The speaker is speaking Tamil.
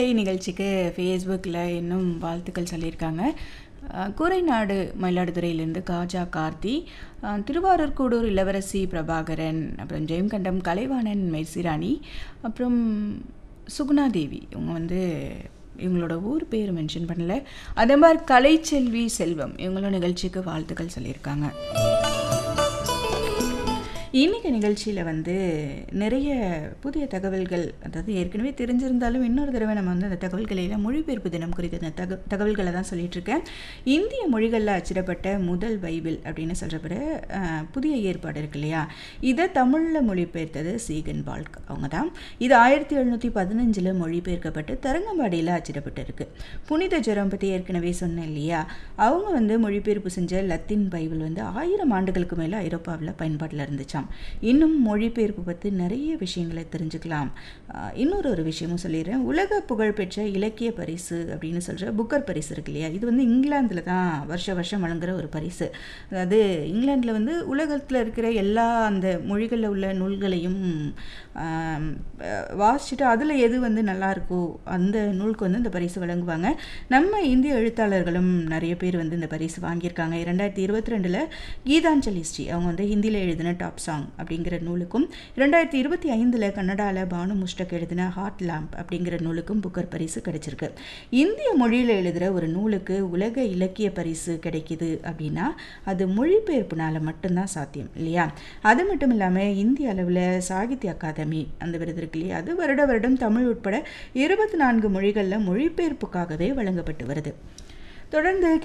நேயர்களே நிகழ்ச்சிக்கு ஃபேஸ்புக்கில் இன்னும் வாழ்த்துக்கள் சொல்லியிருக்காங்க அஹ், கூரைநாடு மயிலாடுதுறையிலேருந்து காஜா கார்த்தி அஹ், திருவாரூர் கூடூர் இளவரசி பிரபாகரன் அப்புறம் ஜெயம்கண்டம் கலைவாணன் மெர்சிராணி அப்புறம் சுகுணா தேவி இவங்க வந்து இவங்களோட ஊர் பேர் மென்ஷன் பண்ணல அதே மாதிரி கலைச்செல்வி செல்வம் இவங்களும் நிகழ்ச்சிக்கு வாழ்த்துக்கள் சொல்லியிருக்காங்க இன்னைக்கு நிகழ்ச்சியில் வந்து நிறைய புதிய தகவல்கள் அதாவது ஏற்கனவே தெரிஞ்சிருந்தாலும் இன்னொரு தடவை நம்ம வந்து அந்த தகவல்களை எல்லாம் மொழிபெயர்ப்பு தினம் குறித்த அந்த தக தகவல்களை தான் சொல்லிட்டு இருக்கேன் இந்திய மொழிகளில் அச்சிடப்பட்ட முதல் பைபிள் அப்படின்னு சொல்கிறப்பட புதிய ஏற்பாடு இருக்கு இல்லையா இதை தமிழில் மொழிபெயர்த்தது சீகன் பால்க் அவங்க தான் இது ஆயிரத்தி எழுநூற்றி பதினஞ்சில் மொழிபெயர்க்கப்பட்டு தரங்கம்பாடியில் அச்சிடப்பட்டிருக்கு புனித ஜெரம் பற்றி ஏற்கனவே சொன்னேன் இல்லையா அவங்க வந்து மொழிபெயர்ப்பு செஞ்ச லத்தீன் பைபிள் வந்து ஆயிரம் ஆண்டுகளுக்கு மேலே ஐரோப்பாவில் பயன்பாட்டில் இருந்துச்சாம் இன்னும் மொழிபெயர்ப்பு பற்றி நிறைய விஷயங்களை தெரிஞ்சுக்கலாம் ஆஹ் இன்னொரு ஒரு விஷயமும் சொல்லிடுறேன் உலக புகழ்பெற்ற இலக்கிய பரிசு அப்படின்னு சொல்கிற புக்கர் பரிசு இருக்கு இல்லையா இது வந்து இங்கிலாந்தில் தான் வருஷ வருஷம் வழங்குற ஒரு பரிசு அதாவது இங்கிலாந்தில் வந்து உலகத்தில் இருக்கிற எல்லா அந்த மொழிகளில் உள்ள நூல்களையும் ஆம், அஹ் வாசிச்சுட்டு அதில் எது வந்து நல்லா இருக்கோ அந்த நூலுக்கு வந்து இந்த பரிசு வழங்குவாங்க நம்ம இந்திய எழுத்தாளர்களும் நிறைய பேர் வந்து இந்த பரிசு வாங்கியிருக்காங்க இரண்டாயிரத்தி இருபத்தி ரெண்டில் கீதாஞ்சலி ஸ்ரீ அவங்க வந்து ஹிந்தியில் எழுதின டாப் சாங் அப்படிங்கிற நூலுக்கும் இரண்டாயிரத்தி இருபத்தி ஐந்தில் கன்னடாவில் பானு முஷ்டக் எழுதின ஹாட் லேம்ப் அப்படிங்கிற நூலுக்கும் புக்கர் பரிசு கிடைச்சிருக்கு இந்திய மொழியில் எழுதுகிற ஒரு நூலுக்கு உலக இலக்கிய பரிசு கிடைக்குது அப்படின்னா அது மொழிபெயர்ப்புனால மட்டும்தான் சாத்தியம் இல்லையா அது மட்டும் இல்லாமல் இந்திய அளவில் சாகித்ய அகாதமி அந்த விருது இருக்கு இல்லையா அது வருட வருடம் தமிழ் உட்பட இருபத்தி நான்கு மொழிகளில் மொழிபெயர்ப்புக்காகவே வழங்கப்பட்டு வருது தொடர்ந்து